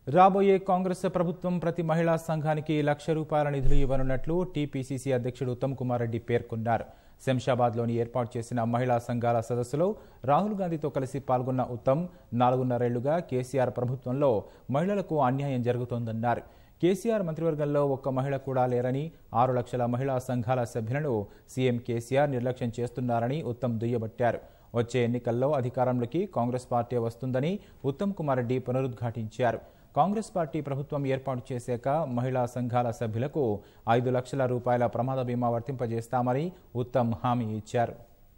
రాబోయే కాంగ్రెస్ ప్రభుత్వం ప్రతి మహిళా సంఘానికి లక్ష రూపాయల నిధులు ఇవ్వనున్నట్లు టీపీసీసీ అధ్యక్షుడు ఉత్తమ్ కుమార్ రెడ్డి పేర్కొన్నారు శంషాబాద్లోని ఏర్పాటు చేసిన మహిళా సంఘాల సదస్సులో రాహుల్ గాంధీతో కలిసి పాల్గొన్న ఉత్తమ్ నాలుగున్నరేళ్లుగా కేసీఆర్ ప్రభుత్వంలో మహిళలకు అన్యాయం జరుగుతోందన్నారు కేసీఆర్ మంత్రివర్గంలో ఒక్క మహిళ కూడా లేరని ఆరు లక్షల మహిళా సంఘాల సభ్యులను సీఎం కేసీఆర్ నిర్లక్ష్యం చేస్తున్నారని ఉత్తమ్ దుయ్యబట్టారు వచ్చే ఎన్నికల్లో అధికారంలోకి కాంగ్రెస్ పార్టీ వస్తుందని ఉత్తమ్ కుమార్ రెడ్డి పునరుద్ఘాటించారు కాంగ్రెస్ పార్టీ ప్రభుత్వం ఏర్పాటు చేశాక మహిళా సంఘాల సభ్యులకు ఐదు లక్షల రూపాయల ప్రమాద బీమా వర్తింపజేస్తామని ఉత్తమ్ హామీ ఇచ్చారు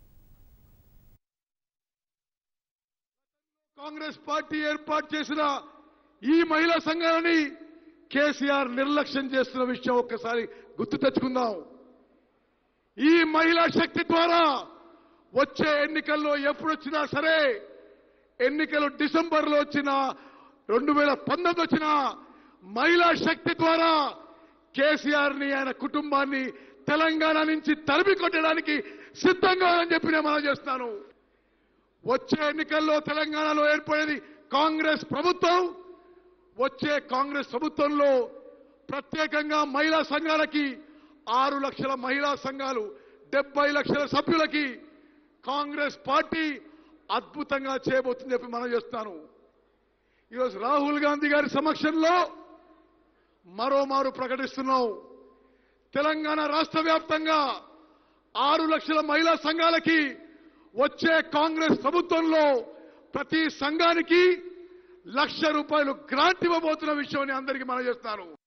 కాంగ్రెస్ పార్టీ ఏర్పాటు చేసిన ఈ మహిళా సంఘాలని కేసీఆర్ నిర్లక్ష్యం చేస్తున్న విషయం ఒక్కసారి గుర్తు తెచ్చుకుందాం ఈ మహిళా శక్తి ద్వారా వచ్చే ఎన్నికల్లో ఎప్పుడు వచ్చినా సరే ఎన్నికలు డిసెంబర్లో వచ్చినా రెండు వేల పంతొమ్మిది వచ్చినా మహిళా శక్తి ద్వారా కేసీఆర్ ని ఆయన కుటుంబాన్ని తెలంగాణ నుంచి తరిమి కొట్టడానికి సిద్ధంగా అని చెప్పి నేను మనం చేస్తాను వచ్చే ఎన్నికల్లో తెలంగాణలో ఏర్పడేది కాంగ్రెస్ ప్రభుత్వం వచ్చే కాంగ్రెస్ ప్రభుత్వంలో ప్రత్యేకంగా మహిళా సంఘాలకి ఆరు లక్షల మహిళా సంఘాలు డెబ్బై లక్షల సభ్యులకి కాంగ్రెస్ పార్టీ అద్భుతంగా చేయబోతుందని చెప్పి మనం చేస్తాను ఈరోజు రాహుల్ గాంధీ గారి సమక్షంలో మరోమారు ప్రకటిస్తున్నాం తెలంగాణ రాష్ట్ర వ్యాప్తంగా ఆరు లక్షల మహిళా సంఘాలకి వచ్చే కాంగ్రెస్ ప్రభుత్వంలో ప్రతి సంఘానికి లక్ష రూపాయలు గ్రాంట్ ఇవ్వబోతున్న విషయాన్ని అందరికీ మనం చేస్తాను